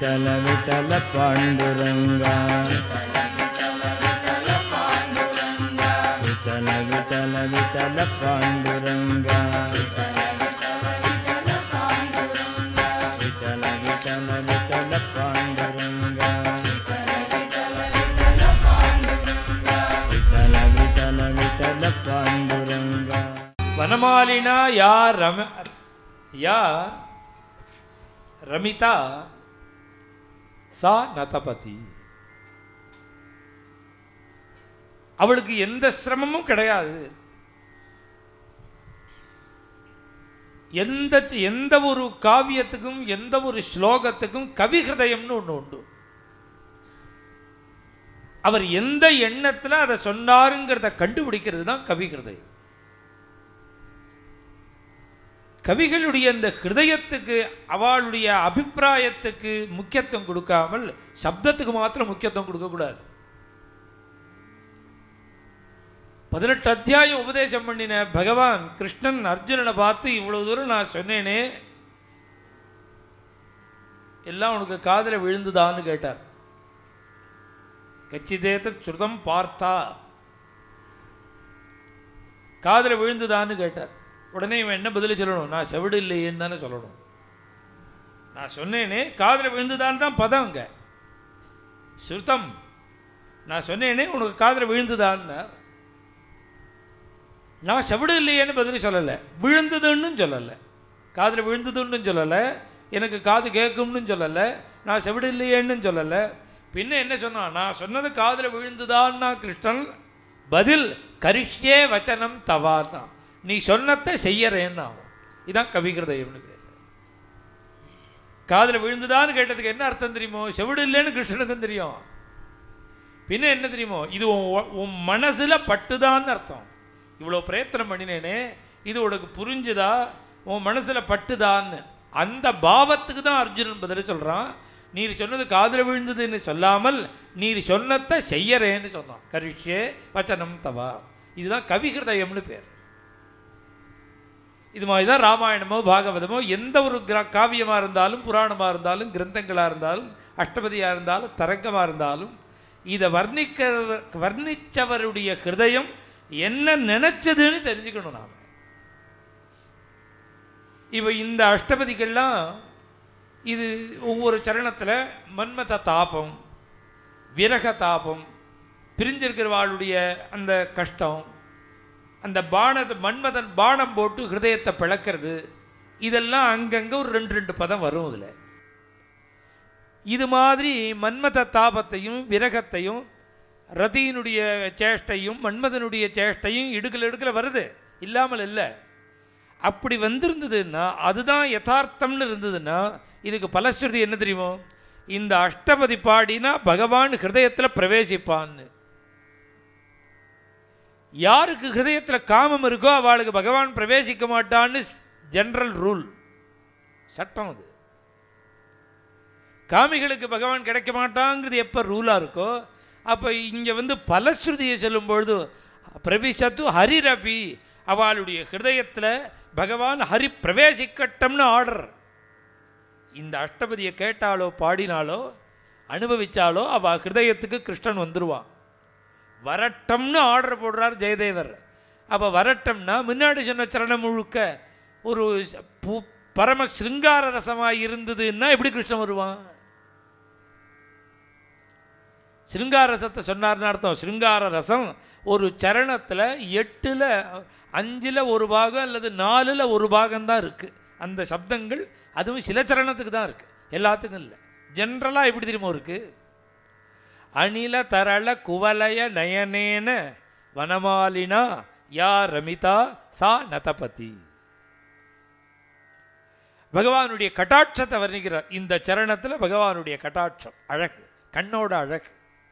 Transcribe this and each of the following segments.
विठल विठल पाण्डुरङ्गा विठल विठल विठल पाण्डुरङ्गा विठल विठल विठल पाण्डुरङ्गा विठल विठल विठल पाण्डुरङ्गा వనమాలిన యా రమ యా రమిత சா நதபதி அவளுக்கு எந்த சிரமமும் கிடையாது எந்த எந்த ஒரு காவியத்துக்கும் எந்த ஒரு ஸ்லோகத்துக்கும் கவிஹிருதயம்னு ஒன்று உண்டு அவர் எந்த எண்ணத்தில் அதை சொன்னாருங்கிறத கண்டுபிடிக்கிறது தான் கவிஹிருதயம் கவிகளுடைய இந்த ஹிருதயத்துக்கு அவளுடைய அபிப்பிராயத்துக்கு முக்கியத்துவம் கொடுக்காமல் சப்தத்துக்கு மாத்திரம் முக்கியத்துவம் கொடுக்கக்கூடாது பதினெட்டு அத்தியாயம் உபதேசம் பண்ணின பகவான் கிருஷ்ணன் அர்ஜுனனை பார்த்து இவ்வளவு தூரம் நான் சொன்னேனே எல்லாம் உனக்கு காதில் விழுந்துதான்னு கேட்டார் கச்சிதேத்த சுருதம் பார்த்தா காதில் விழுந்துதான்னு கேட்டார் உடனே இவன் என்ன பதில் சொல்லணும் நான் செவிடு இல்லையேன்னு தானே சொல்லணும் நான் சொன்னேனே காதில் விழுந்துதான்னு தான் பதம் அங்க சுருத்தம் நான் சொன்னேனே உனக்கு காதில் விழுந்துதான்னு நான் செவிடு இல்லையேன்னு பதில் சொல்லலை விழுந்ததுன்னு சொல்லலை காதில் விழுந்ததுன்னு சொல்லலை எனக்கு காது கேட்கும்னு சொல்லலை நான் செவிடு இல்லையேன்னு சொல்லலை பின்ன என்ன சொன்னான் நான் சொன்னது காதில் விழுந்துதான்னா கிருஷ்ணன் பதில் கரிஷ்யே வச்சனம் தவான்னா நீ சொன்னத்தை செய்யறேன்னு ஆகும் இதான் கவிகிருதயம்னு பேர் காதில் விழுந்துதான்னு கேட்டதுக்கு என்ன அர்த்தம் தெரியுமோ செவிடு இல்லைன்னு கிருஷ்ணனுக்கும் தெரியும் பின்ன என்ன தெரியுமோ இது உன் உன் மனசில் பட்டுதான்னு அர்த்தம் இவ்வளோ பிரயத்தனம் பண்ணினேனே இது உனக்கு புரிஞ்சுதா உன் மனசில் பட்டுதான்னு அந்த பாவத்துக்கு தான் அர்ஜுனன் பதில் சொல்கிறான் நீர் சொன்னது காதில் விழுந்ததுன்னு சொல்லாமல் நீர் சொன்னத்தை செய்யறேன்னு சொன்னான் கரிஷ்யே வச்சனம் தவா இதுதான் கவிகிருதயம்னு பேர் இது மாதிரி தான் ராமாயணமோ பாகவதமோ எந்த ஒரு கிர காவியமாக இருந்தாலும் புராணமாக இருந்தாலும் கிரந்தங்களாக இருந்தாலும் அஷ்டபதியாக இருந்தாலும் தரங்கமாக இருந்தாலும் இதை வர்ணிக்க வர்ணித்தவருடைய ஹிருதயம் என்ன நினச்சதுன்னு தெரிஞ்சுக்கணும் நாம் இப்போ இந்த அஷ்டபதிகள்லாம் இது ஒவ்வொரு சரணத்தில் மன்மத தாபம் விரக தாபம் பிரிஞ்சிருக்கிறவாளுடைய அந்த கஷ்டம் அந்த பானத்தை மன்மதன் பானம் போட்டு ஹிருதயத்தை பிளக்கிறது இதெல்லாம் அங்கங்கே ஒரு ரெண்டு ரெண்டு பதம் வரும் இதில் இது மாதிரி மன்மத தாபத்தையும் விரகத்தையும் ரதியினுடைய சேஷ்டையும் மன்மதனுடைய சேஷ்டையும் இடுக்கல் இடுக்கல வருது இல்லாமல் இல்லை அப்படி வந்திருந்ததுன்னா அதுதான் யதார்த்தம்னு இருந்ததுன்னா இதுக்கு பலஸ்ருதி என்ன தெரியுமோ இந்த அஷ்டபதி பாடினா பகவான் ஹிருதயத்தில் பிரவேசிப்பான்னு யாருக்கு ஹிருதயத்தில் காமம் இருக்கோ அவளுக்கு பகவான் பிரவேசிக்க மாட்டான்னு ஜென்ரல் ரூல் சட்டம் அது காமிகளுக்கு பகவான் கிடைக்க மாட்டாங்கிறது எப்போ ரூலாக இருக்கோ அப்போ இங்கே வந்து பலஸ்ருதியை சொல்லும் பொழுது பிரவிசத்து ஹரிரபி அவளுடைய ஹிருதயத்தில் பகவான் ஹரி பிரவேசிக்கட்டும்னு ஆர்டர் இந்த அஷ்டபதியை கேட்டாலோ பாடினாலோ அனுபவிச்சாலோ அவள் ஹிருதயத்துக்கு கிருஷ்ணன் வந்துடுவான் வரட்டம்னு ஆர்டர் போடுறார் ஜெயதேவர் அப்போ வரட்டம்னா முன்னாடி சொன்ன சரணம் முழுக்க ஒரு ச- பு- பரம சிருங்கார ரசமாக இருந்ததுன்னா எப்படி கிருஷ்ணன் வருவான் சிருங்கார ரசத்தை சொன்னார்னு அர்த்தம் சிருங்கார ரசம் ஒரு சரணத்தில் எட்டில் அஞ்சில் ஒரு பாகம் அல்லது நாலில் ஒரு பாகம் தான் இருக்குது அந்த சப்தங்கள் அதுவும் சில சரணத்துக்கு தான் இருக்குது எல்லாத்துக்கும் இல்லை ஜென்ரலாக எப்படி தெரியுமோ இருக்குது அணில தரள குவலய நயனேன வனமாலினா யா ரமிதா சா நதபதி பகவானுடைய கட்டாட்சத்தை வர்ணிக்கிறார் இந்த சரணத்தில் பகவானுடைய கட்டாட்சம் அழகு கண்ணோட அழகு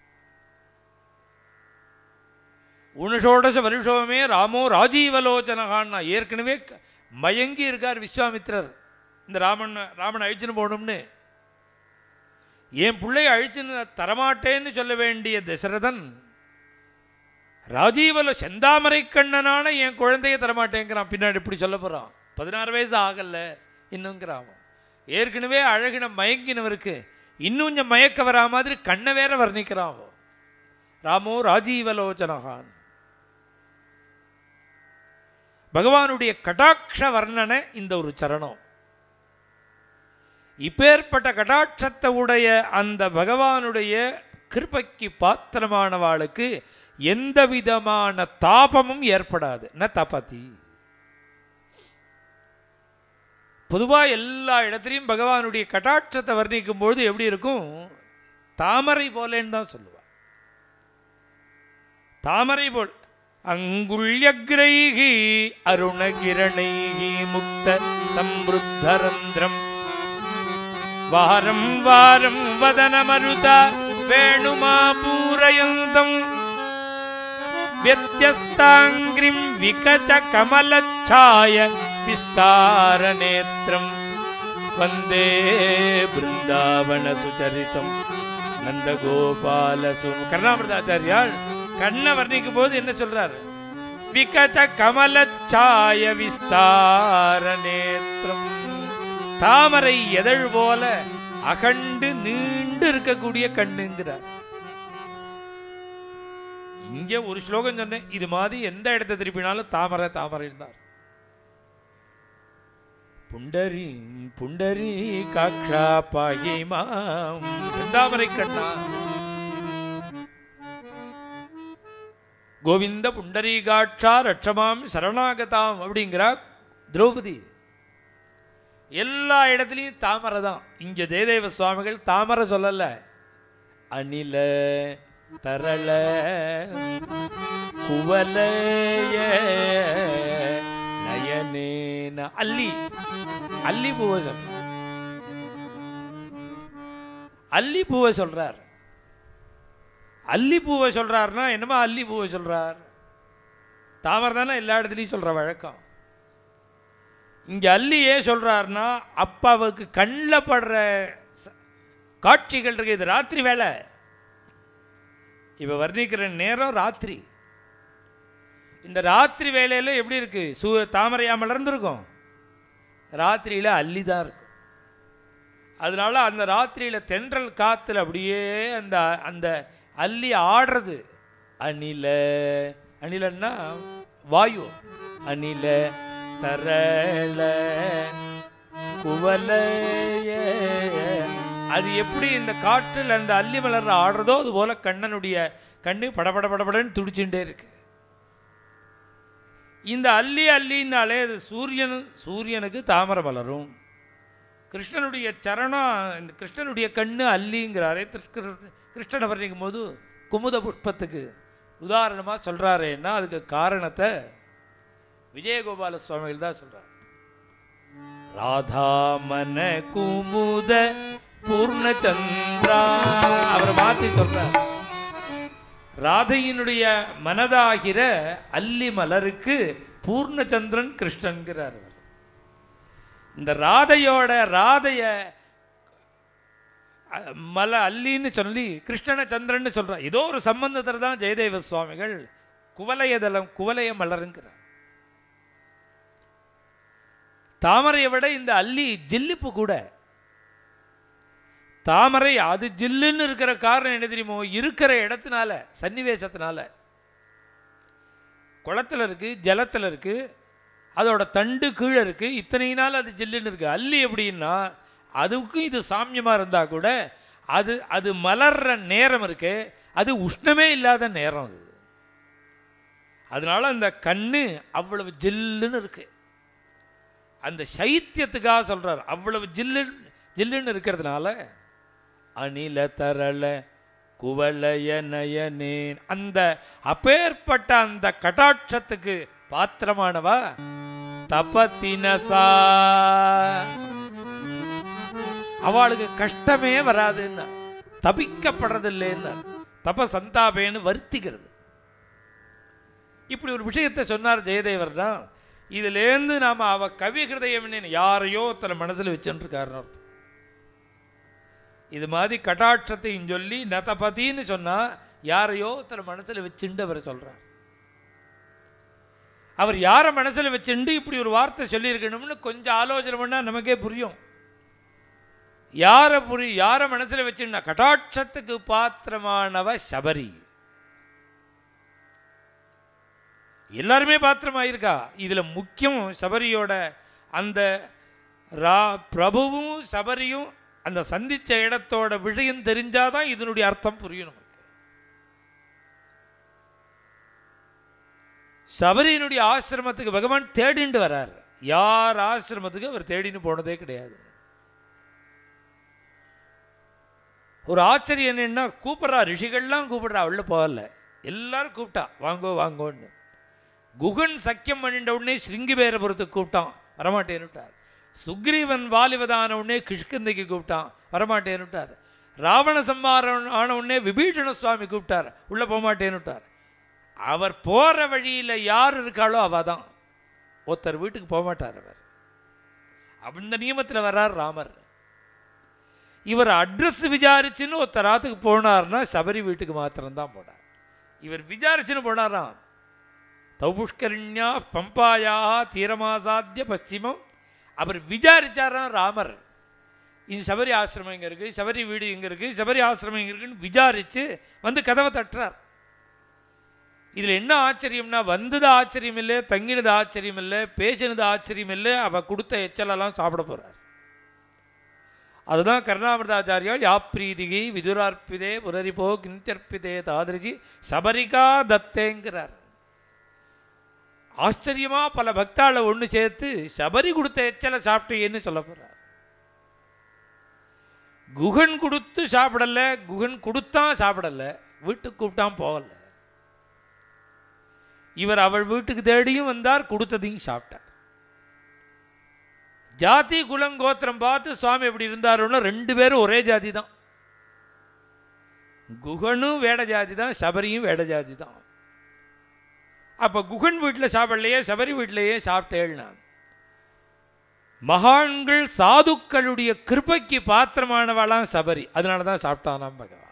உனஷோடச வருஷோமே ராமோ ராஜீவலோச்சனகான்னா ஏற்கனவே க- மயங்கி இருக்கார் விஸ்வாமித்திரர் இந்த ராமன் ராமன் அழிச்சுன்னு போகணும்னு என் பிள்ளைய அழிச்சுன்னு தரமாட்டேன்னு சொல்ல வேண்டிய தசரதன் ராஜீவல செந்தாமரை கண்ணனான என் குழந்தைய தரமாட்டேங்கிறான் பின்னாடி இப்படி சொல்ல போகிறான் பதினாறு வயசு ஆகல இன்னுங்கிறான் அவன். ஏற்கனவே அழகின மயங்கினவருக்கு இன்னும் கொஞ்சம் மயக்க வரா மாதிரி கண்ணை வேற வர்ணிக்கிறான் அவன். ராமோ ராஜீவலோச்சனகான் பகவானுடைய கடாட்ச வர்ணனை இந்த ஒரு சரணம் இப்பேற்பட்ட கடாட்சத்தை உடைய அந்த பகவானுடைய கிருபைக்கு பாத்திரமானவாளுக்கு எந்த விதமான தாபமும் ஏற்படாது ந தபதி பொதுவாக எல்லா இடத்துலையும் பகவானுடைய கடாட்சத்தை வர்ணிக்கும் பொழுது எப்படி இருக்கும் தாமரை போலேன்னு தான் சொல்லுவா தாமரை போல் அங்குள்யக்ரைகி அருணகிரணைகி முக்த சம்ருத்தரந்திரம் வாரம் வாரம் வதனமருத வேணுமா பூரயந்தம் व्यत्यस्ताङ्घ्रिं विकचकमलच्छाय विस्तारनेत्रं वन्दे பிருந்தாவனசுச்சரித்தம் நந்தகோபாலசு கருணாமிரதாச்சாரியால் கண்ணை வர்ணிக்கும் போது என்ன சொல்றார் விகச்ச கமலச்சாய விஸ்தார நேத்திரம் தாமரை எதழ் போல அகண்டு நீண்டு இருக்கக்கூடிய கண்ணுங்கிறார் இங்கே ஒரு ஸ்லோகம் சொன்னேன் இது மாதிரி எந்த இடத்தை திருப்பினாலும் தாமரை தாமரை இருந்தார் புண்டரி புண்டரி காக்ஷா பாகிமாம் செந்தாமரை கண்ணா கோவிந்த புண்டரி காட்சா ரட்சமாம் சரணாகதாம் அப்படிங்கிறா திரௌபதி எல்லா இடத்துலையும் தாமரை தான் இங்க ஜெயதேவ சுவாமிகள் தாமரை சொல்லல அணில தரள குவலய நயனேன அல்லி அல்லி பூவை சொல்ற அல்லி பூவை சொல்றார் அல்லி பூவை சொல்றாருன்னா என்னமா அல்லி பூவை சொல்றார் தாமரை தானே எல்லா இடத்துலையும் சொல்ற வழக்கம் இங்க அல்லி ஏன் சொல்றாருன்னா அப்பாவுக்கு கண்ணில் படுற ச- காட்சிகள் இருக்கு இது ராத்திரி வேலை இவ வர்ணிக்கிற நேரம் ராத்திரி இந்த ராத்திரி வேலையில் எப்படி இருக்கு சூ தாமரையா மலர்ந்துருக்கும் ராத்திரியில் அள்ளி தான் இருக்கும் அதனால அந்த ராத்திரியில் தென்றல் காத்துல அப்படியே அந்த அந்த அள்ளி ஆடுறது அணில அணிலன்னா வாயு அணில தரள குவலைய அது எப்படி இந்த காற்றில் அந்த அல்லி மலர் ஆடுறதோ அது போல கண்ணனுடைய கண்ணு படபட படபடன்னு துடிச்சுட்டே இருக்கு இந்த அல்லி அல்லின்னாலே அது சூரியன் சூரியனுக்கு தாமரை மலரும் கிருஷ்ணனுடைய சரணம் இந்த கிருஷ்ணனுடைய கண்ணு அல்லிங்கிறாரே திரு- கிரு- கிருஷ்ணனை வர்ணிக்கும் போது குமுத புஷ்பத்துக்கு உதாரணமாக சொல்கிறாரேன்னா அதுக்கு காரணத்தை விஜயகோபால சுவாமிகள் தான் சொல்றார் ராதாமன குமுத பூர்ணச்சந்திரா அவரை மாத்தி சொல்றார் ராதையினுடைய மனதாகிற அல்லி மலருக்கு பூர்ணச்சந்திரன் கிருஷ்ணன்கிறார் அவர். இந்த ராதையோட ராதைய அஹ், மல அல்லின்னு சொல்லி கிருஷ்ணன சந்திரன்னு சொல்றார் ஏதோ ஒரு சம்பந்தத்தில் தான் ஜெயதேவ சுவாமிகள் குவலயதலம் குவலய மலருங்கிறார் தாமரையை விட இந்த அல்லி ஜில்லிப்பு கூட தாமரை அது ஜில்லுன்னு இருக்கிற காரணம் என்ன தெரியுமோ இருக்கிற இடத்தினால சன்னிவேசத்தினால குளத்துல இருக்கு ஜலத்தில் இருக்கு அதோட தண்டு கீழே இருக்கு இத்தனை நாள் அது ஜில்லுன்னு இருக்கு அல்லி எப்படின்னா அதுக்கும் இது சாமியமாக இருந்தால் கூட அது அது மலர்ற நேரம் இருக்கு அது உஷ்ணமே இல்லாத நேரம் அது அதனால அந்த கண்ணு அவ்வளவு ஜில்லுன்னு இருக்கு அந்த சைத்தியத்துக்காக சொல்றார் அவ்வளவு ஜில்லு ஜில்லுன்னு இருக்கிறதுனால அணில தரள குவலய நயனேன் அந்த அப்பேற்பட்ட அந்த கடாட்சத்துக்கு பாத்திரமானவா தபத்தினசா அவளுக்கு கஷ்டமே வராதுன்னா தபிக்கப்படுறதில்லைன்னு தப சந்தாபேன்னு வருத்திக்கிறது இப்படி ஒரு விஷயத்தை சொன்னார் ஜெயதேவர்னா இதுலேருந்து நாம் அவ கவி ஹிருதயம் யாரையோ தன் மனசில் வச்சுருக்காருன்னு அர்த்தம் இது மாதிரி கட்டாட்சத்தையும் சொல்லி நதபதின்னு சொன்னால் யாரையோ தன் மனசில் வச்சுண்டு அவர் சொல்கிறார் அவர் யாரை மனசில் வச்சுண்டு இப்படி ஒரு வார்த்தை சொல்லியிருக்கணும்னு கொஞ்சம் ஆலோசனை பண்ணால் நமக்கே புரியும் யாரை புரி யாரை மனசில் வச்சுன்னா கடாட்சத்துக்கு பாத்திரமானவ சபரி எல்லாருமே பாத்திரமாயிருக்கா இதில் முக்கியம் சபரியோட அந்த ரா பிரபுவும் சபரியும் அந்த சந்திச்ச இடத்தோட விஷயம் தெரிஞ்சாதான் இதனுடைய அர்த்தம் புரியும் நமக்கு சபரியினுடைய ஆசிரமத்துக்கு பகவான் தேடிண்டு வரார் யார் ஆசிரமத்துக்கு அவர் தேடின்னு போனதே கிடையாது ஒரு ஆச்சரியம் என்னன்னா கூப்பிட்றா ரிஷிகள்லாம் கூப்பிடுறா உள்ள போகல எல்லாரும் கூப்பிட்டா வாங்கோ வாங்கோன்னு குகன் சக்கியம் பண்ணிட்ட உடனே சிருங்கிபேரபுரத்துக்கு கூப்பிட்டான் வரமாட்டேன்னுட்டார் சுக்ரீவன் வாலிவதான உடனே கிஷ்கிந்தைக்கு கூப்பிட்டான் வரமாட்டேன்னுட்டார் ராவண சம்மாரம் ஆன உடனே விபீஷண சுவாமி கூப்பிட்டார் உள்ளே போகமாட்டேன்னுட்டார் அவர் போகிற வழியில் யார் இருக்காளோ அவ தான் ஒருத்தர் வீட்டுக்கு போக மாட்டார் அவர் அந்த நியமத்தில் வர்றார் ராமர் இவர் அட்ரஸ் விசாரிச்சுன்னு ஒருத்தர் ராத்துக்கு போனார்னா சபரி வீட்டுக்கு மாத்திரம்தான் போனார் இவர் விசாரிச்சுன்னு போனாராம் தௌபுஷ்கரிண்யா பம்பாயா தீரமாசாத்திய பশ্চিமம் அவர் விசாரிச்சாராம் ராமர் இந்த சபரி ஆசிரமம் இங்கே இருக்குது சபரி வீடு இங்கே இருக்குது சபரி ஆசிரமம் இங்கே இருக்குன்னு விசாரித்து வந்து கதவை தட்டுறார் இதில் என்ன ஆச்சரியம்னா வந்தது ஆச்சரியம் இல்லை தங்கினது ஆச்சரியம் இல்லை பேசினது ஆச்சரியம் இல்லை அவள் கொடுத்த எச்சலெல்லாம் சாப்பிட போகிறார் அதுதான் கருணாமிரதாச்சாரியால் யாப்ரீதிகை விதுரார்ப்பிதே புரரிபோ கிஞ்சர்ப்பிதே தாதிரிஜி சபரிகா தத்தேங்கிறார் ஆச்சரியமா பல பக்தாளை ஒன்று சேர்த்து சபரி கொடுத்த எச்சலை சாப்பிட்டேன்னு சொல்ல போகிறார் குகன் கொடுத்து சாப்பிடல குகன் கொடுத்தான் சாப்பிடல வீட்டுக்கு கூப்பிட்டான் போகல இவர் அவள் வீட்டுக்கு தேடியும் வந்தார் கொடுத்ததையும் சாப்பிட்டார் ஜாதி குலம் கோத்திரம் பார்த்து சுவாமி எப்படி இருந்தாருன்னா ரெண்டு பேரும் ஒரே ஜாதி தான் குகனும் வேட ஜாதி தான் சபரியும் வேட ஜாதி தான் அப்போ குகன் வீட்டில் சாப்பிடலையே சபரி வீட்டிலேயே சாப்பிட்டேன்னா மகான்கள் சாதுக்களுடைய கிருபைக்கு பாத்திரமானவளாம் சபரி அதனால தான் சாப்பிட்டானாம் பகவான்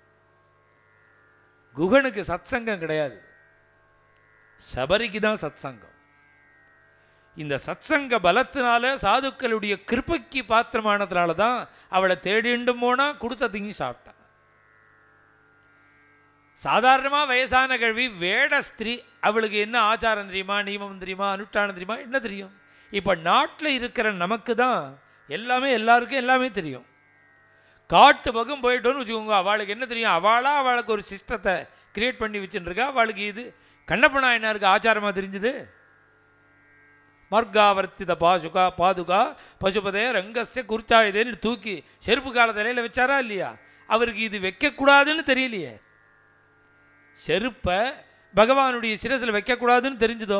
குகனுக்கு சத்சங்கம் கிடையாது சபரிக்கு தான் சத்சங்கம் இந்த சத்சங்க பலத்தினால சாதுக்களுடைய கிருபைக்கு பாத்திரமானதுனால தான் அவளை தேடிண்டும் போனால் கொடுத்ததையும் சாப்பிட்டான் சாதாரணமாக வயசான கல்வி வேட ஸ்திரீ அவளுக்கு என்ன ஆச்சாரம் தெரியுமா நியமம் தெரியுமா அனுஷ்டானம் தெரியுமா என்ன தெரியும் இப்போ நாட்டில் இருக்கிற நமக்கு தான் எல்லாமே எல்லாருக்கும் எல்லாமே தெரியும் காட்டு பக்கம் போயிட்டோன்னு வச்சுக்கோங்க அவளுக்கு என்ன தெரியும் அவளாக அவளுக்கு ஒரு சிஸ்டத்தை கிரியேட் பண்ணி வச்சுட்டுருக்கா அவளுக்கு இது கண்ணப்ப நாயனாருக்கு ஆச்சாரமாக தெரிஞ்சுது மார்காவர்த்தித பாசுகா பாதுகா பசுபதே ரங்கஸ்ய குர்ச்சாயுதேன்னு தூக்கி செருப்பு கால தலையில் வச்சாரா இல்லையா அவருக்கு இது வைக்கக்கூடாதுன்னு தெரியலையே செருப்பை பகவானுடைய சிரசில் வைக்கக்கூடாதுன்னு தெரிஞ்சுதோ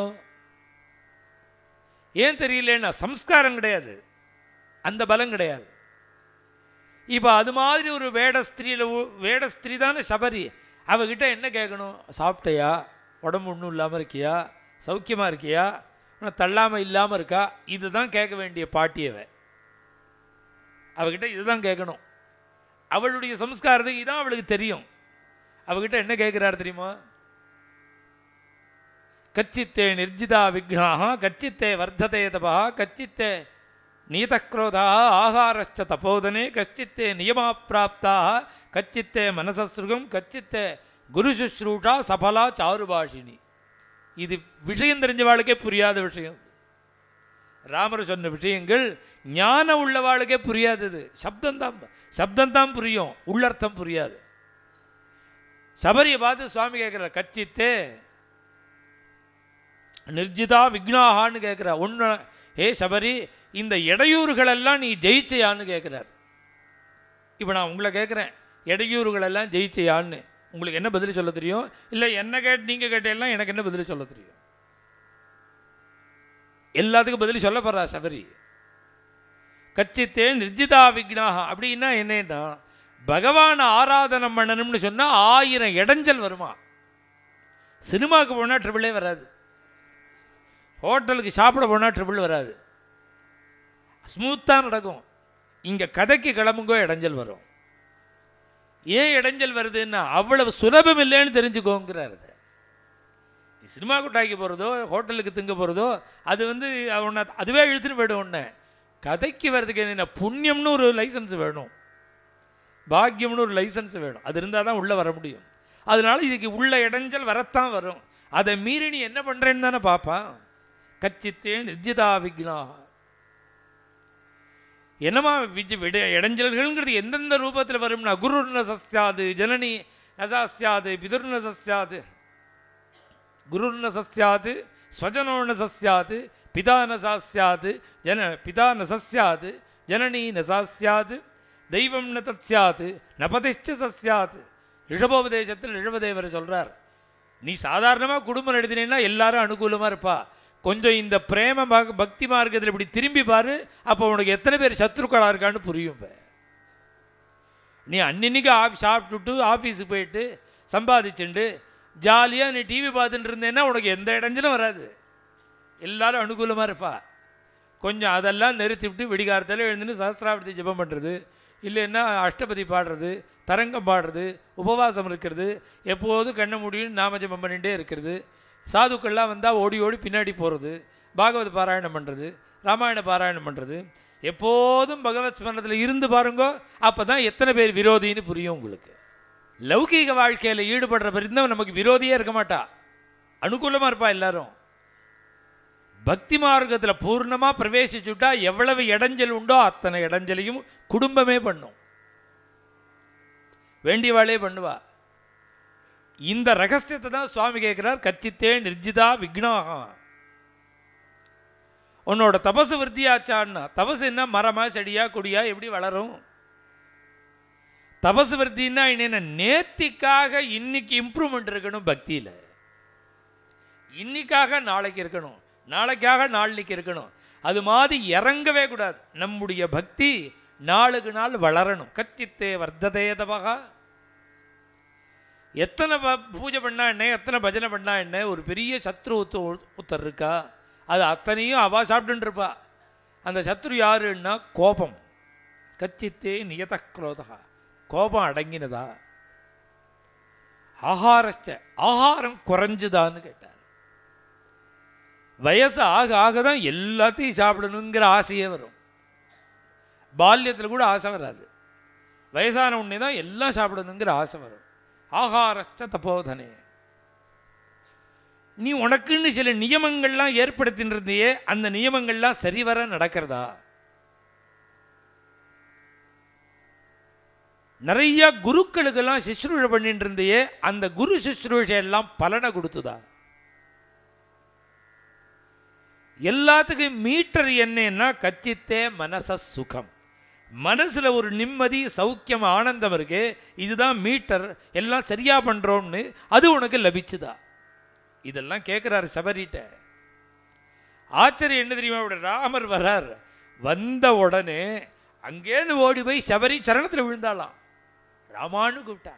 ஏன் தெரியலன்னா சம்ஸ்காரம் கிடையாது அந்த பலம் கிடையாது இப்போ அது மாதிரி ஒரு வேட ஸ்திரீல வேட ஸ்திரீ தானே சபரி அவகிட்ட என்ன கேட்கணும் சாப்பிட்டையா உடம்பு ஒன்றும் இல்லாமல் இருக்கியா சௌக்கியமாக இருக்கியா உனக்கு தள்ளாமல் இல்லாமல் இருக்கா இதுதான் கேட்க வேண்டிய பாட்டியவ அவகிட்ட இதுதான் கேட்கணும் அவளுடைய சம்ஸ்காரத்துக்கு இதான் அவளுக்கு தெரியும் அவகிட்ட என்ன கேட்குறாரு தெரியுமா கச்சித்தே நிர்ஜிதா விக்னாக கச்சித்தே வர்த்ததே தபா கச்சித்தே நீதக்ரோதா ஆகாரச்ச தபோதனே கச்சித்தே நியமாப்பிராப்தா கச்சித்தே மனசஸ்ருகம் கச்சித்தே குரு சுஷ்ரூஷா சபலா சாருபாஷினி இது விஷயம் தெரிஞ்சவாளுக்கே புரியாத விஷயம் ராமர் சொன்ன விஷயங்கள் ஞானம் உள்ளவாளுக்கே புரியாதது சப்தம்தான் சப்தம்தான் புரியும் உள்ளர்த்தம் புரியாது சபரியை பார்த்து சுவாமி கேட்குற கச்சித்தே நிர்ஜிதா விக்னாகான்னு கேட்குறா ஒன்று ஏ சபரி இந்த இடையூறுகளெல்லாம் நீ ஜெயிச்சையான்னு கேட்குறார் இப்போ நான் உங்களை கேட்குறேன் இடையூறுகளெல்லாம் ஜெயிச்சையான்னு உங்களுக்கு என்ன பதில் சொல்ல தெரியும் இல்லை என்ன கேட்டு நீங்கள் கேட்டெல்லாம் எனக்கு என்ன பதில் சொல்ல தெரியும் எல்லாத்துக்கும் பதில் சொல்ல போகிறா சபரி கச்சித்தே நிர்ஜிதா விக்னாக அப்படின்னா என்னன்னா பகவானை ஆராதனம் பண்ணணும்னு சொன்னால் ஆயிரம் இடைஞ்சல் வருமா சினிமாவுக்கு போனால் ட்ரிபிளே வராது ஹோட்டலுக்கு சாப்பிட போனால் ட்ரிபிள் வராது ஸ்மூத்தாக நடக்கும் இங்கே கதைக்கு கிளம்புங்கோ இடைஞ்சல் வரும் ஏன் இடைஞ்சல் வருதுன்னா அவ்வளவு சுலபம் இல்லைன்னு தெரிஞ்சுக்கோங்கிறார் அது. நீ சினிமா கொட்டாய்க்கு போகிறதோ ஹோட்டலுக்கு திங்க போகிறதோ அது வந்து அவனை அதுவே இழுத்துன்னு போய்டும் உன்னை கதைக்கு வர்றதுக்கு என்ன புண்ணியம்னு ஒரு லைசன்ஸ் வேணும் பாக்கியம்னு ஒரு லைசன்ஸ் வேணும் அது இருந்தால் தான் உள்ளே வர முடியும் அதனால இதுக்கு உள்ள இடைஞ்சல் வரத்தான் வரும் அதை மீறி நீ என்ன பண்ணுறேன்னு தானே பார்ப்பான் கச்சித்தே நிர்ஜிதா விக்னா என்னமா விஜ விட இடைஞ்சல்கள்ங்கிறது எந்தெந்த ரூபத்தில் வரும்னா குரு நசஸ்யாது ஜனனி நசாஸ்யாது பிதுர் நசஸ்யாது குரு நசஸ்யாது ஸ்வஜனோ நசஸ்யாது பிதா நசாஸ்யாது ஜன பிதா நசஸ்யாது ஜனனி நசாஸ்யாது தெய்வம் ந தத்ஸ்யாது நபதிஷ்ட சஸ்யாது ரிஷபோபதேசத்தில் ரிஷபதேவர் சொல்றார் நீ சாதாரணமாக குடும்பம் நடத்தினேன்னா எல்லாரும் அனுகூலமாக இருப்பா கொஞ்சம் இந்த பிரேம பக- பக்தி மார்க்கத்தில் இப்படி திரும்பி பாரு அப்போ உனக்கு எத்தனை பேர் சத்ருக்களாக இருக்கான்னு புரியும் இப்ப. நீ அன்னின்னைக்கு ஆஃப் சாப்பிட்டுட்டு ஆஃபீஸுக்கு போயிட்டு சம்பாதிச்சுண்டு ஜாலியாக நீ டிவி பார்த்துட்டு இருந்தேன்னா உனக்கு எந்த இடைஞ்சலும் வராது எல்லாரும் அனுகூலமாக இருப்பா கொஞ்சம் அதெல்லாம் நிறுத்திவிட்டு விடிகாரத்தில் எழுந்துன்னு சஹஸ்ராவர்த்தி ஜெபம் பண்ணுறது இல்லைன்னா அஷ்டபதி பாடுறது தரங்கம் பாடுறது உபவாசம் இருக்கிறது எப்போதும் கண்ண முடியும் நாம ஜெபம் பண்ணிகிட்டே இருக்கிறது சாதுக்கள்லாம் வந்தால் ஓடி ஓடி பின்னாடி போகிறது பாகவத பாராயணம் பண்ணுறது ராமாயண பாராயணம் பண்ணுறது எப்போதும் பகவத் ஸ்மரணத்தில் இருந்து பாருங்கோ அப்போ தான் எத்தனை பேர் விரோதின்னு புரியும் உங்களுக்கு லௌகீக வாழ்க்கையில் ஈடுபடுற பிறந்தவன் நமக்கு விரோதியே இருக்க மாட்டா அனுகூலமாக இருப்பா எல்லாரும் பக்தி மார்க்கத்தில் பூர்ணமாக பிரவேசிச்சுட்டா எவ்வளவு இடைஞ்சல் உண்டோ அத்தனை இடைஞ்சலையும் குடும்பமே பண்ணும் வேண்டியவாளே பண்ணுவா இந்த ரகசியத்தை தான் சுவாமி கேட்கிறார் கச்சித்தே நிர்ஜிதா விக்னாகா உன்னோட தபசு விருத்தியாச்சான்னா தபசு என்ன மரமா செடியா கொடியா எப்படி வளரும் தபசு விருத்தின்னா என்ன நேத்திக்காக இன்னைக்கு இம்ப்ரூவ்மெண்ட் இருக்கணும் பக்தியில் இன்னைக்காக நாளைக்கு இருக்கணும் நாளைக்காக நாளைக்கு இருக்கணும் அது மாதிரி இறங்கவே கூடாது நம்முடைய பக்தி நாளுக்கு நாள் வளரணும் கச்சித்தே வர்த்ததே தபகா எத்தனை ப- பூஜை பண்ணா என்ன எத்தனை பஜனை பண்ணா என்ன ஒரு பெரிய சத்ரு ஒத்து ஒருத்தர் இருக்கா அது அத்தனையும் அவா சாப்பிட்டுன்னு இருப்பா அந்த சத்ரு யாருன்னா கோபம் கச்சித்தே நியத குரோதா கோபம் அடங்கினதா ஆகாரஸ்ட ஆகாரம் குறைஞ்சுதான்னு கேட்டார் வயசு ஆக ஆக தான் எல்லாத்தையும் சாப்பிடணுங்கிற ஆசையே வரும் பால்யத்தில் கூட ஆசை வராது வயசான உடனே தான் எல்லாம் சாப்பிடணுங்கிற ஆசை வரும் ஆகாரஸ்ட தபோதனே நீ உனக்குன்னு சில நியமங்கள்லாம் ஏற்படுத்தின்னு இருந்தியே அந்த நியமங்கள்லாம் சரிவர நடக்கிறதா நிறைய குருக்களுக்கெல்லாம் சிஸ்ரூஷை பண்ணிட்டு இருந்தியே அந்த குரு சிஸ்ரூஷை எல்லாம் பலனை கொடுத்துதா எல்லாத்துக்கும் மீட்டர் என்னன்னா கச்சித்தே மனச சுகம் மனசில் ஒரு நிம்மதி சௌக்கியம் ஆனந்தம் இருக்கு இதுதான் மீட்டர் எல்லாம் சரியா பண்ணுறோம்னு அது உனக்கு லபிச்சுதா இதெல்லாம் கேட்குறாரு சபரிட்ட ஆச்சரியம் என்ன தெரியுமா இப்படி ராமர் வரார் வந்த உடனே அங்கேருந்து ஓடி போய் சபரி சரணத்தில் விழுந்தாளாம் ராமான்னு கூப்பிட்டா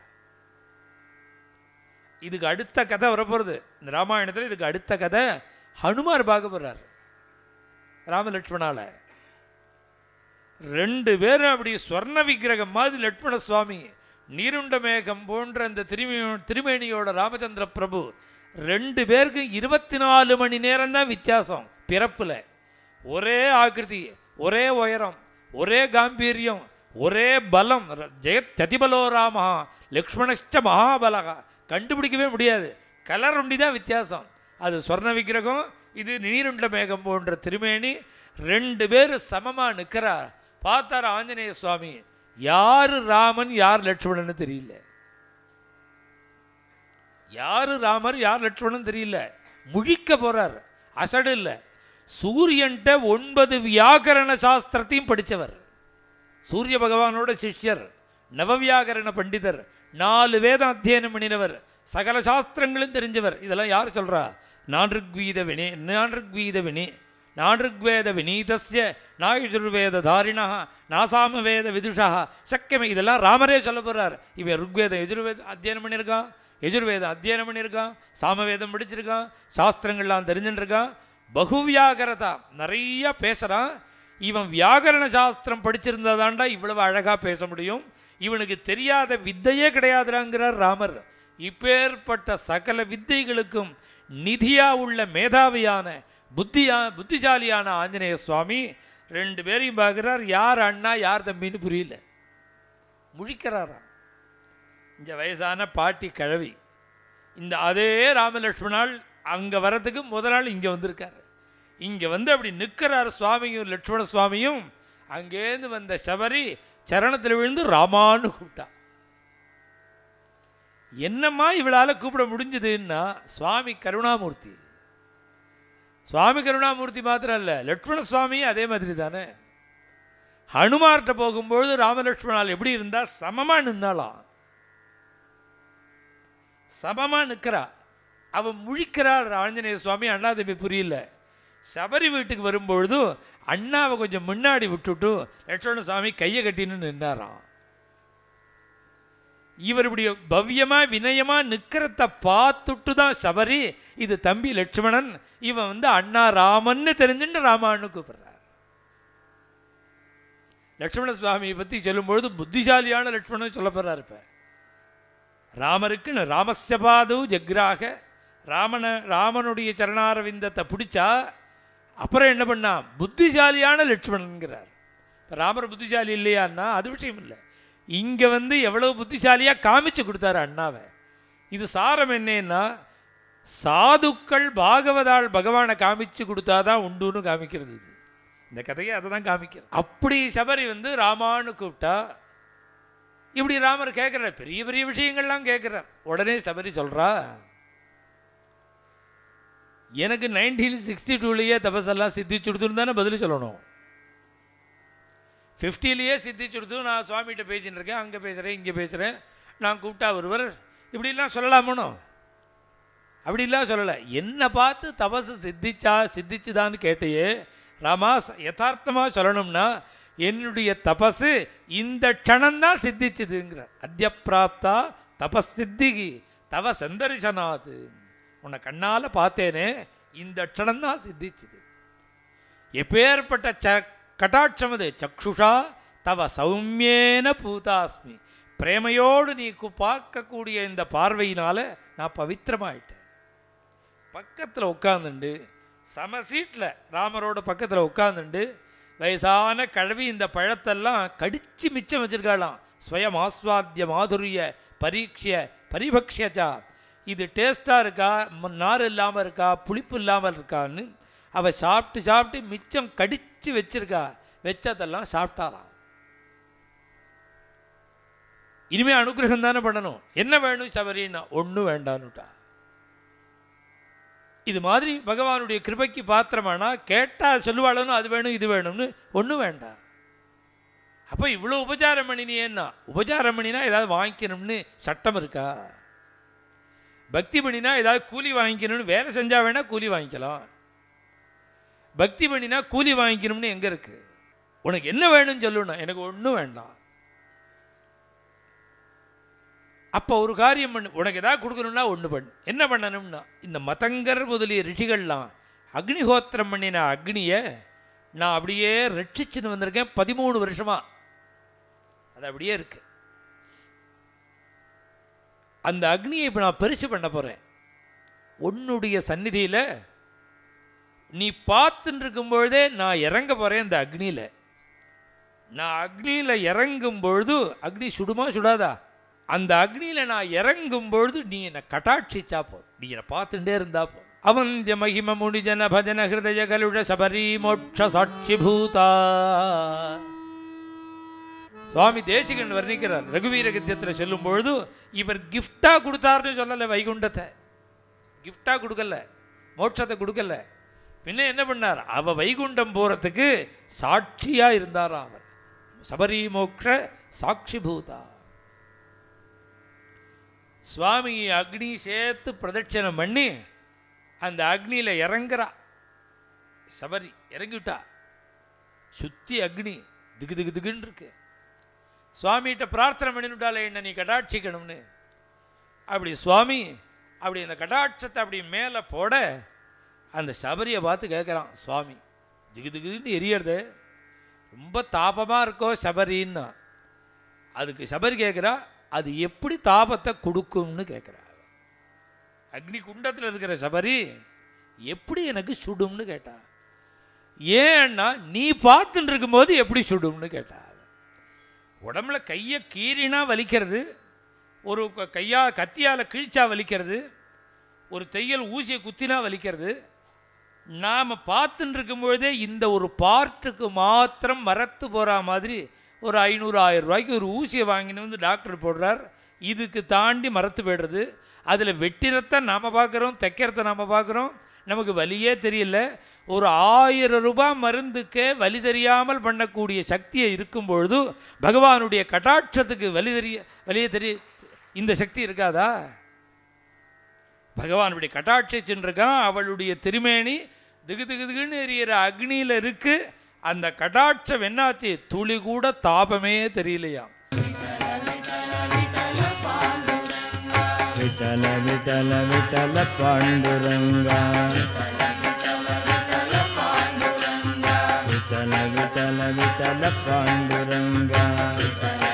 இதுக்கு அடுத்த கதை வரப்போகிறது இந்த ராமாயணத்தில் இதுக்கு அடுத்த கதை ஹனுமார் பார்க்க போகிறார் ராமலட்சுமணால ரெண்டு பேரும் அப்படி ஸ்வர்ண விக்கிரகம் மாதிரி லட்சுமண சுவாமி நீருண்ட மேகம் போன்ற அந்த திருமி திருமேனியோட ராமச்சந்திர பிரபு ரெண்டு பேருக்கு இருபத்தி நாலு மணி நேரம் தான் வித்தியாசம் பிறப்புல ஒரே ஆக்கிருதி ஒரே உயரம் ஒரே காம்பீரியம் ஒரே பலம் ர- ஜெயத் ததிபலோ ராமா லக்ஷ்மணஷ்ட மகாபலகா கண்டுபிடிக்கவே முடியாது கலர் ஒண்டி தான் வித்தியாசம் அது சொர்ண விக்கிரகம் இது நீருண்ட மேகம் போன்ற திருமேனி ரெண்டு பேர் சமமாக நிற்கிறா பார்த்தார் ஆஞ்சநேய சுவாமி யாரு ராமன் யார் லட்சுமணன்னு தெரியல யாரு ராமர் யார் லட்சுமணன் தெரியல முழிக்க போறார் அசடு இல்லை சூரியன்ட்ட ஒன்பது வியாக்கரண சாஸ்திரத்தையும் படித்தவர் சூரிய பகவானோட சிஷ்யர் நவவியாகரண பண்டிதர் நாலு வேதம் அத்தியனம் பண்ணினவர் சகல சாஸ்திரங்களும் தெரிஞ்சவர் இதெல்லாம் யார் சொல்றா நான் ருக்வீத வினி நான் ருக்வீத வினி நான் ருக்வேத வினீதஸ்ய நாயுஜுர்வேத தாரிணா நாசாம வேத விதுஷா சக்கியமே இதெல்லாம் ராமரே சொல்ல போறார் இவன் ருக்வேத எஜுர்வேத அத்தியனம் பண்ணியிருக்கான் எஜுர்வேதம் அத்தியனம் பண்ணியிருக்கான் சாமவேதம் படிச்சிருக்கான் சாஸ்திரங்கள்லாம் தெரிஞ்சுட்டு இருக்கான் பகுவியாகரதா நிறைய பேசுகிறான் இவன் வியாகரண சாஸ்திரம் படிச்சிருந்ததாண்டா இவ்வளவு அழகாக பேச முடியும் இவனுக்கு தெரியாத வித்தையே கிடையாதுறாங்கிறார் ராமர் இப்பேற்பட்ட சகல வித்தைகளுக்கும் நிதியா உள்ள மேதாவியான புத்தியா புத்திசாலியான ஆஞ்சநேய சுவாமி ரெண்டு பேரையும் பார்க்குறார் யார் அண்ணா யார் தம்பின்னு புரியல முழிக்கிறாராம் இந்த வயசான பாட்டி கிழவி இந்த அதே ராமலட்சுமணால் அங்கே வரதுக்கு முதல் நாள் இங்கே வந்திருக்காரு இங்கே வந்து அப்படி நிற்கிறார் சுவாமியும் லட்சுமண சுவாமியும் அங்கேருந்து வந்த சபரி சரணத்தில் விழுந்து ராமான்னு கூப்பிட்டா என்னம்மா இவளால் கூப்பிட முடிஞ்சதுன்னா சுவாமி கருணாமூர்த்தி சுவாமி கருணாமூர்த்தி மாத்திரம் இல்லை லட்சுமண சுவாமியும் அதே மாதிரி தானே ஹனுமார்கிட்ட போகும்பொழுது ராமலட்சுமணால் எப்படி இருந்தா சமமாக நின்னாலாம் சமமாக நிற்கிறா அவன் முழிக்கிறாள் ஆஞ்சநேய சுவாமி அண்ணா தம்பி புரியல சபரி வீட்டுக்கு வரும்பொழுதும் அண்ணாவை கொஞ்சம் முன்னாடி விட்டுட்டு லட்சுமண சுவாமி கையை கட்டின்னு நின்னாராம் இவர் இப்படி பவ்யமா வினயமா நிக்கிறத பார்த்துட்டு தான் சபரி இது தம்பி லட்சுமணன் இவன் வந்து அண்ணா ராமன்னு தெரிஞ்சுட்டு ராமான்னு கூப்பிடுறார் லட்சுமண சுவாமியை பற்றி சொல்லும்பொழுது புத்திசாலியான லட்சுமணன் சொல்ல போறார் இப்ப ராமருக்குன்னு ராமஸ்ய பாது ஜக்ராக ராமன ராமனுடைய சரணாரவிந்தத்தை பிடிச்சா அப்புறம் என்ன பண்ணா புத்திசாலியான லட்சுமணன்கிறார் இப்போ ராமர் புத்திசாலி இல்லையான்னா அது விஷயம் இல்லை இங்கே வந்து எவ்வளவு புத்திசாலியாக காமிச்சு கொடுத்தாரு அண்ணாவை இது சாரம் என்னன்னா சாதுக்கள் பாகவதாள் பகவானை காமிச்சு கொடுத்தாதான் உண்டுன்னு காமிக்கிறது இது இந்த கதையை அதை தான் காமிக்கிறது அப்படி சபரி வந்து ராமான்னு கூப்பிட்டா இப்படி ராமர் கேட்குறார் பெரிய பெரிய விஷயங்கள்லாம் கேட்குறார் உடனே சபரி சொல்றா எனக்கு நைன்டீன் சிக்ஸ்டி டூலேயே தபஸெல்லாம் சித்திச்சுடுதுன்னு தானே பதில் சொல்லணும் ஃபிஃப்டிலேயே சித்திச்சுடுது நான் சுவாமிகிட்ட பேசின்னு இருக்கேன் அங்கே பேசுகிறேன் இங்கே பேசுகிறேன் நான் கூப்பிட்டா ஒருவர் இப்படிலாம் சொல்லலாமோனோ அப்படிலாம் சொல்லலை என்னை பார்த்து தபசு சித்திச்சா சித்திச்சுதான்னு கேட்டையே ராமா யதார்த்தமாக சொல்லணும்னா என்னுடைய தபசு இந்த க்ஷணம்தான் சித்திச்சுதுங்கிற அத்திய பிராப்தா தபஸ் சித்திகி தவ சந்தரிசனாது உன்னை கண்ணால் பார்த்தேனே இந்த க்ஷணம்தான் சித்திச்சுது எப்பேற்பட்ட ச கட்டாட்சம் அது சக்ஷுஷா தவ சௌமியேன பூதாஸ்மி பிரேமையோடு நீ கு- பார்க்கக்கூடிய இந்த பார்வையினால நான் பவித்திரமாயிட்டேன் பக்கத்தில் உட்காந்துண்டு சம சீட்டில் ராமரோட பக்கத்தில் உட்காந்துண்டு வயசான கழுவி இந்த பழத்தெல்லாம் கடிச்சு மிச்சம் வச்சிருக்காளாம் ஸ்வயம் ஆஸ்வாத்திய மாதுரிய பரீட்சிய பரிபக்ஷியச்சா இது டேஸ்ட்டாக இருக்கா ம- நார் இல்லாமல் இருக்கா புளிப்பு இல்லாமல் இருக்கான்னு அவள் சாப்பிட்டு சாப்பிட்டு மிச்சம் கடிச்சு வச்சிருக்கா வச்சதெல்லாம் சாப்பிட்டாராம் இனிமே அனுகிரகம் தானே பண்ணணும் என்ன வேணும் சபரின்னா ஒன்றும் வேண்டான்னுட்டா இது மாதிரி பகவானுடைய கிருபைக்கு பாத்திரமானா கேட்டால் சொல்லுவாளனும் அது வேணும் இது வேணும்னு ஒன்றும் வேண்டாம் அப்போ இவ்வளோ உபச்சாரம் பண்ணினியேன்னா உபச்சாரம் பண்ணினா ஏதாவது வாங்கிக்கணும்னு சட்டம் இருக்கா பக்தி பண்ணினா ஏதாவது கூலி வாங்கிக்கணும்னு வேலை செஞ்சால் வேணால் கூலி வாங்கிக்கலாம் பக்தி பண்ணினா கூலி வாங்கிக்கணும்னு எங்கே இருக்கு உனக்கு என்ன வேணும்னு சொல்லணும் எனக்கு ஒன்றும் வேண்டாம் அப்போ ஒரு காரியம் பண்ணு உனக்கு ஏதாவது கொடுக்கணும்னா ஒன்று பண்ணு என்ன பண்ணணும்னா இந்த மதங்கர் முதலிய ரிஷிகள்லாம் அக்னிஹோத்திரம் பண்ணின அக்னியை நான் அப்படியே ரட்சிச்சுன்னு வந்திருக்கேன் பதிமூணு வருஷமா அது அப்படியே இருக்கு அந்த அக்னியை இப்போ நான் பெருசு பண்ண போகிறேன் உன்னுடைய சந்நிதியில் நீ பார்த்துட்டு இருக்கும் பொழுதே நான் இறங்க போகிறேன் இந்த அக்னியில் நான் அக்னியில் இறங்கும் பொழுது அக்னி சுடுமா சுடாதா அந்த அக்னியில் நான் இறங்கும் பொழுது நீ என்னை கட்டாட்சிச்சா போ நீ என்னை பார்த்துட்டே இருந்தா போ அவன் மகிம முனிஜன பஜன ஹிருதய கலுஷ சபரி மோட்ச சாட்சி பூதா சுவாமி தேசிகன் வர்ணிக்கிறார் ரகுவீர கத்தியத்தில் சொல்லும் பொழுது இவர் கிஃப்டா கொடுத்தாருன்னு சொல்லலை வைகுண்டத்தை கிஃப்டா கொடுக்கல மோட்சத்தை கொடுக்கல பின்ன என்ன பண்ணார் அவ வைகுண்டம் போறதுக்கு சாட்சியா இருந்தாராம் அவர் சபரி மோக்ஷ சாட்சி பூதா சுவாமி அக்னி சேர்த்து பிரதட்சணம் பண்ணி அந்த அக்னியில் இறங்குறா சபரி இறங்கிவிட்டா சுத்தி அக்னி திகு திகு திகுன்னு இருக்கு சுவாமிகிட்ட பிரார்த்தனை பண்ணிவிட்டாலே என்ன நீ கடாட்சிக்கணும்னு அப்படி சுவாமி அப்படி அந்த கடாட்சத்தை அப்படி மேலே போட அந்த சபரியை பார்த்து கேட்குறான் சுவாமி திகு திகுன்னு எரியறது ரொம்ப தாபமாக இருக்கோ சபரின்னா அதுக்கு சபரி கேட்குறா அது எப்படி தாபத்தை கொடுக்கும்னு கேட்குறா அக்னி குண்டத்தில் இருக்கிற சபரி எப்படி எனக்கு சுடும்னு கேட்டா ஏன்னா நீ பார்த்துட்டு இருக்கும்போது எப்படி சுடும்னு கேட்டா உடம்புல கையை கீறினா வலிக்கிறது ஒரு க- கையா கத்தியால் கிழிச்சா வலிக்கிறது ஒரு தையல் ஊசியை குத்தினா வலிக்கிறது நாம் பார்த்துட்டு இருக்கும்பொழுதே இந்த ஒரு பார்ட்டுக்கு மாத்திரம் மரத்து போகிற மாதிரி ஒரு ஐநூறு ஆயிரம் ரூபாய்க்கு ஒரு ஊசியை வாங்கின்னு வந்து டாக்டர் போடுறார் இதுக்கு தாண்டி மரத்து போய்டுறது அதில் வெட்டினத்தை நாம் பார்க்குறோம் தைக்கிறத நாம் பார்க்குறோம் நமக்கு வலியே தெரியல ஒரு ஆயிரம் ரூபாய் மருந்துக்கே வலி தெரியாமல் பண்ணக்கூடிய சக்தியை இருக்கும் பொழுது பகவானுடைய கட்டாட்சத்துக்கு வலி தெரிய வலியே தெரிய இந்த சக்தி இருக்காதா பகவானுடைய கட்டாட்சை சென்றிருக்கான் அவளுடைய திருமேனி திகு திகு திகுன்னு எரியிற அக்னியில் இருக்கு அந்த கட்டாட்சம் என்னாச்சு துளி கூட தாபமே தெரியலையாம் विठल विठल विठल पाण्डुरङ्गा विठल विठल विठल पाण्डुरङ्गा